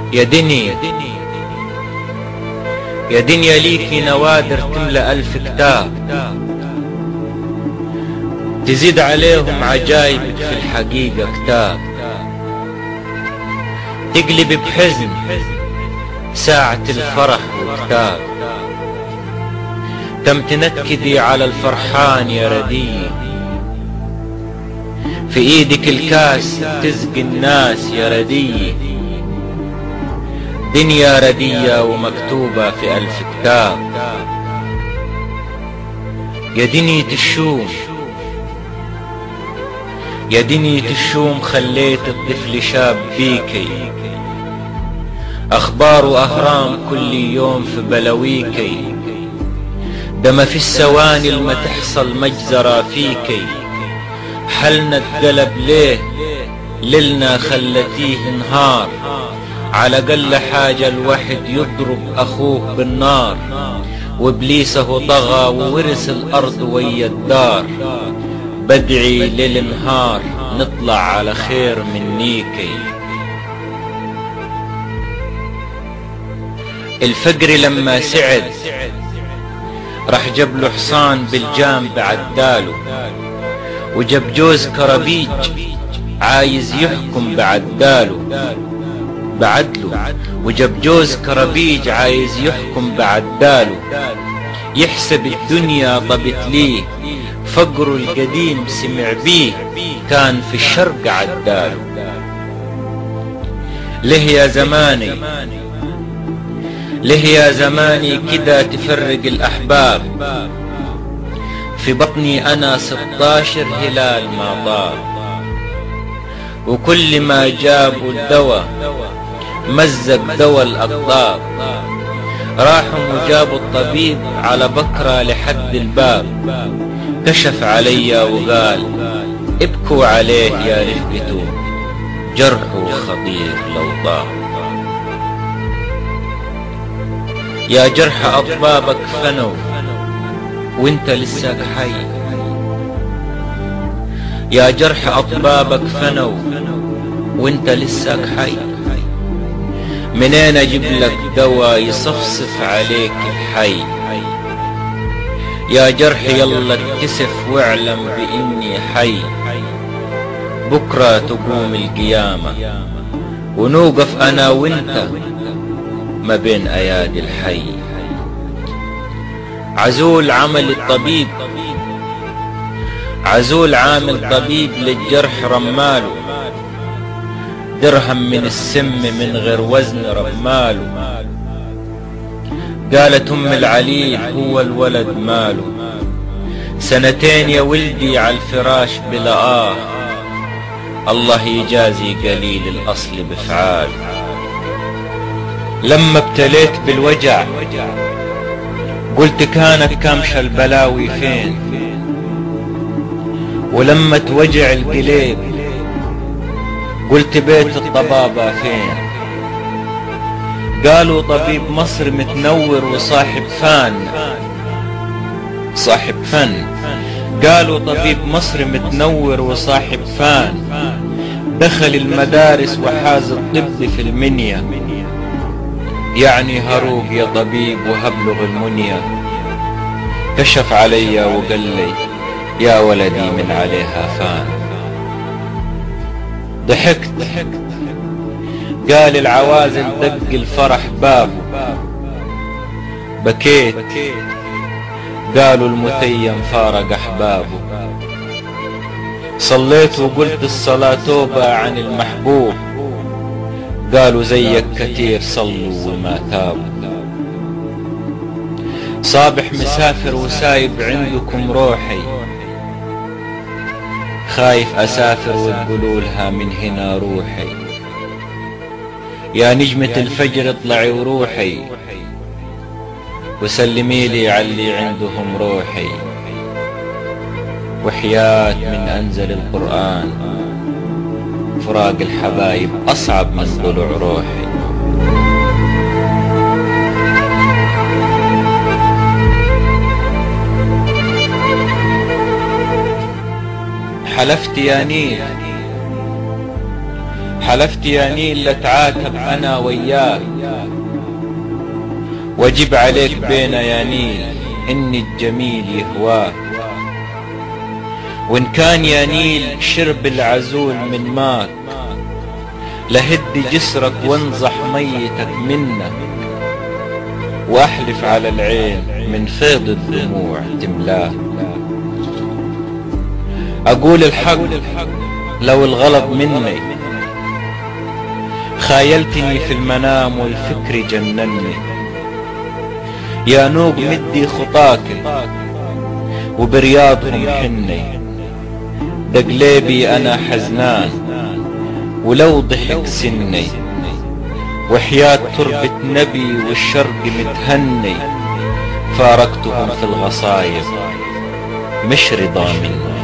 يا دنيا يا دنيا ليكي نوادر تملأ ألف كتاب تزيد عليهم عجايب في الحقيقة كتاب تقلب بحزن ساعة الفرح وكتاب تم تنكدي على الفرحان يا ردي في ايدك الكاس تزقي الناس يا ردي دنيا ردية ومكتوبة في ألف كتاب يا دنيا الشوم يا دنيا الشوم خليت الطفل شاب بيكي أخبار وأهرام كل يوم في بلويكي دم في الثواني الما تحصل مجزرة فيكي حلنا اتقلب ليه ليلنا خلتيه نهار على قل حاجة الواحد يضرب أخوه بالنار وابليسه طغى وورث الأرض ويا الدار بدعي ليل نهار نطلع على خير من نيكي الفقر لما سعد راح جاب له حصان بالجام بعداله وجاب جوز كرابيج عايز يحكم بعداله بعدله وجاب جوز كرابيج عايز يحكم بعداله يحسب الدنيا ضبط ليه فقره القديم سمع بيه كان في الشرق عداله له يا زماني له يا زماني كده تفرق الأحباب في بطني أنا ستاشر هلال ما طاب وكل ما جابوا الدواء مزق دواء الأقطاب راحوا وجابوا الطبيب على بكرة لحد الباب كشف علي وقال ابكوا عليه يا رفقته جرحه خطير لو طاب يا جرح أطبابك فنوا وانت لساك حي يا جرح أطبابك فنوا وانت لساك حي منين اجيب لك دواء يصفصف عليك الحي يا جرح يلا اتكسف واعلم باني حي بكرة تقوم القيامة ونوقف انا وانت ما بين ايادي الحي عزول عمل الطبيب عزول عامل طبيب للجرح رماله درهم من السم من غير وزن رماله قالت ام العليل هو الولد ماله سنتين يا ولدي على الفراش بلا آه الله يجازي قليل الأصل بفعال لما ابتليت بالوجع قلت كانت كمش البلاوي فين ولما توجع القليب قلت بيت الطبابة فين قالوا طبيب مصر متنور وصاحب فن صاحب فن قالوا طبيب مصر متنور وصاحب فن دخل المدارس وحاز الطب في المنيا يعني هروق يا طبيب وهبلغ المنيا كشف علي وقال لي يا ولدي من عليها فان ضحكت قال العوازل دق الفرح بابه بكيت قالوا المثيم فارق احبابه صليت وقلت الصلاة توبة عن المحبوب قالوا زيك كتير صلوا وما تابوا صابح مسافر وسايب عندكم روحي خايف أسافر وتقولوا لها من هنا روحي يا نجمة الفجر اطلعي وروحي وسلمي لي علي عندهم روحي وحياة من أنزل القرآن فراق الحبايب أصعب من ضلوع روحي حلفت يا نيل حلفت يا نيل لتعاتب انا وياك واجب عليك بينا يا نيل اني الجميل يهواك وان كان يا نيل شرب العزول من ماك لهد جسرك وانزح ميتك منك واحلف على العين من فيض الدموع تملاك اقول الحق لو الغلط مني خايلتني في المنام والفكر جنني يا نوق مدي خطاك وبرياضهم حني دقليبي انا حزنان ولو ضحك سني وحياة تربة نبي والشرق متهني فارقتهم في الغصايب مش رضا مني